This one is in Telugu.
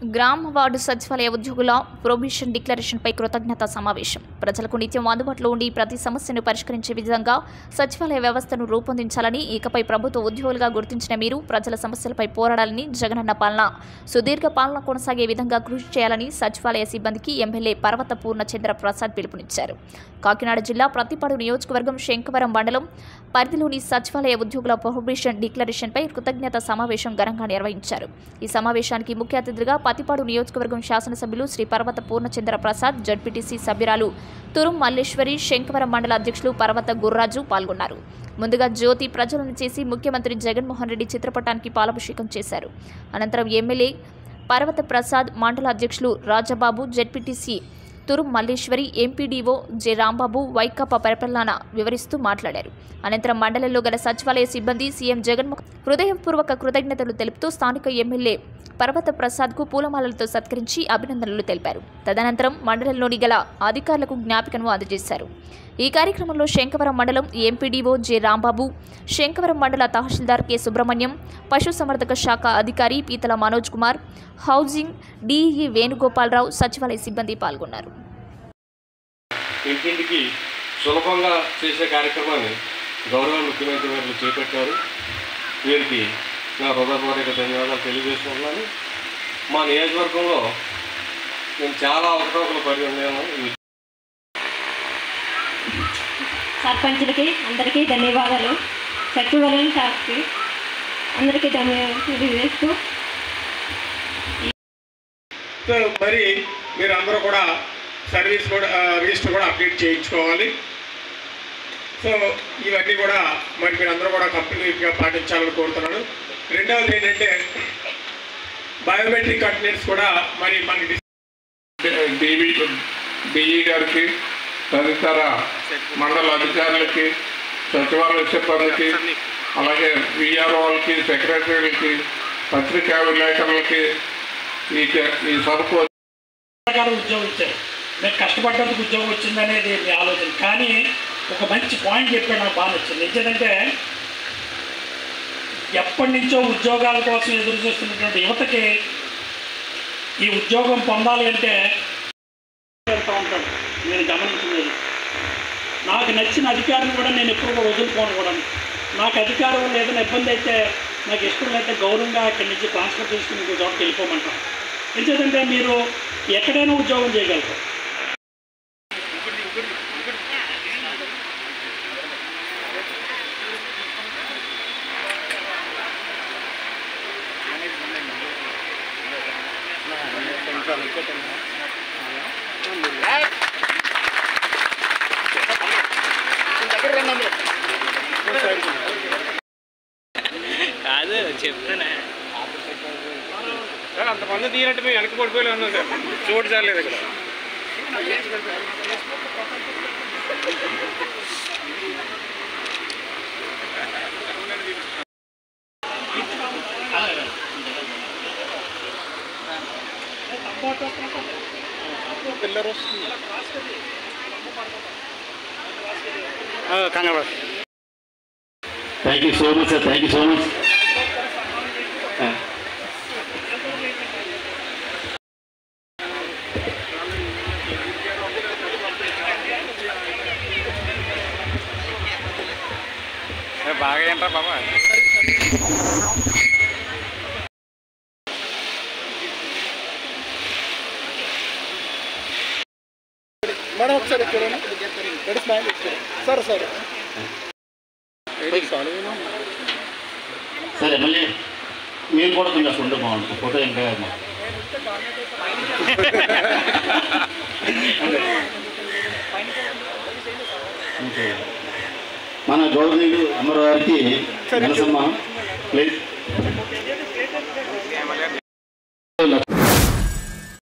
గ్రామ వార్డు సచివాలయ ఉద్యోగుల ప్రొబిషన్ డిక్లరేషన్పై కృతజ్ఞత సమావేశం ప్రజలకు నిత్యం అందుబాటులో ఉండి ప్రతి సమస్యను పరిష్కరించే విధంగా సచివాలయ వ్యవస్థను రూపొందించాలని ఇకపై ప్రభుత్వ ఉద్యోగులుగా గుర్తించిన మీరు ప్రజల సమస్యలపై పోరాడాలని జగనన్న పాలన సుదీర్ఘ పాలన కొనసాగే విధంగా కృషి చేయాలని సచివాలయ సిబ్బందికి ఎమ్మెల్యే పర్వత పూర్ణచంద్ర ప్రసాద్ పిలుపునిచ్చారు కాకినాడ జిల్లా ప్రతిపాడు నియోజకవర్గం శంకవరం మండలం పరిధిలోని సచివాలయ ఉద్యోగుల ప్రొహిబిషన్ డిక్లరేషన్పై కృతజ్ఞత సమావేశం ఘనంగా నిర్వహించారు ఈ సమావేశానికి ముఖ్య అతిథిగా పతిపాడు నియోజకవర్గం శాసనసభ్యులు శ్రీ పర్వత పూర్ణచంద్ర ప్రసాద్ జడ్పీటీసీ సభ్యురాలు తురుం మల్లేశ్వరి శంకవరం మండల అధ్యక్షులు పర్వత గుర్రాజు పాల్గొన్నారు ముందుగా జ్యోతి ప్రజలను చేసి ముఖ్యమంత్రి జగన్మోహన్ రెడ్డి చిత్రపటానికి పాలాభిషేకం చేశారు అనంతరం ఎమ్మెల్యే పర్వత ప్రసాద్ మండల అధ్యక్షులు Rajababu ZPTC Turum Malleswari MPDO J Rambabu Vaikapa పరిపాలన వివరిస్తూ మాట్లాడారు అనంతరం మండలంలో గల సచివాలయ సిబ్బంది సీఎం జగన్మోహన్ హృదయపూర్వక కృతజ్ఞతలు తెలుపుతూ స్థానిక ఎమ్మెల్యే పర్వత ప్రసాద్కు పూలమాలలతో సత్కరించి అభినందనలు తెలిపారు తదనంతరం మండలంలోని గల అధికారులకు జ్ఞాపికను అందజేశారు ఈ కార్యక్రమంలో శంకవరం మండలం ఎంపీడీఓ జె రాంబాబు శంకవరం మండల తహసీల్దార్ కె సుబ్రహ్మణ్యం పశుసంవర్ధక శాఖ అధికారి పీతల మనోజ్ కుమార్ హౌసింగ్ డిఈ వేణుగోపాలరావు సచివాలయ సిబ్బంది పాల్గొన్నారు ఇంటింటికి సులభంగా చేసే కార్యక్రమాన్ని గౌరవ ముఖ్యమంత్రి గారు చేపట్టారు వీరికి నా హృదయపూర్వక ధన్యవాదాలు తెలియజేసుకుంటున్నాను మా నియోజకవర్గంలో నేను చాలా అవకతవకలు పడి ఉన్నాను ఈ సర్పంచులకి అందరికీ ధన్యవాదాలు సచివాలయం స్టాఫ్కి అందరికీ ధన్యవాదాలు తెలియజేస్తూ సో మరి మీరు అందరూ కూడా సర్వీస్ కూడా ఆ, రిజిస్టర్ కూడా అప్డేట్ చేయించుకోవాలి సో ఇవన్నీ కూడా మరి మీరు అందరూ కూడా కంప్లీట్గా పాటించాలని కోరుతున్నాను రెండవది ఏంటంటే బయోమెట్రిక్ అటెండెన్స్ కూడా మరి మనకి డివి డిఈ గారికి తదితర మండల అధికారులకి సచివాలయ సిబ్బందికి అలాగే విఆర్ఓ వాళ్ళకి సెక్రటరీలకి పత్రికా విలేకరులకి ఈ జ- ఈ సభకు ప్రకారం ఉద్యోగం ఇచ్చారు మేము కష్టపడ్డందుకు ఉద్యోగం వచ్చిందనేది మీ ఆలోచన కానీ ఒక మంచి పాయింట్ చెప్పాడు నాకు బాగా నచ్చింది ఏంటంటే ఎప్పటి నుంచో ఉద్యోగాల కోసం ఎదురు చూస్తున్నటువంటి యువతకి ఈ ఉద్యోగం పొందాలి అంటే వెళ్తూ ఉంటాడు నేను గమనించినది నాకు నచ్చిన అధికారిని కూడా నేను ఎప్పుడు కూడా వదులుకోను కూడా నాకు అధికారం వల్ల ఏదైనా ఇబ్బంది అయితే నాకు ఇష్టం లేకపోతే గౌరవంగా అక్కడి నుంచి ట్రాన్స్ఫర్ చేసుకుని ఇంకో చోటకి వెళ్ళిపోమంటాం ఎందుకంటే మీరు ఎక్కడైనా ఉద్యోగం చేయగలరు కాదు చెప్తానే అంతమంది తీయనట్టు మేము వెనక పడిపోయి ఉన్నాం సార్ చోటు చాలేదు ఇక్కడ పిల్లర్ వస్తుంది కంగారు thank you so much sir thank you so much బాగా ఏంట్రా బాబా మేడం ఒకసారి చూడండి సరే సరే సార్ ఎమ్మెల్యే మీరు కూడా కొంచెం అసలు ఉంటే బాగుంటుంది ఫోటో ఇంకా మా- ఓకే. మన గవర్నమెంట్ అమరవారికి నరసమ్మ ప్లీజ్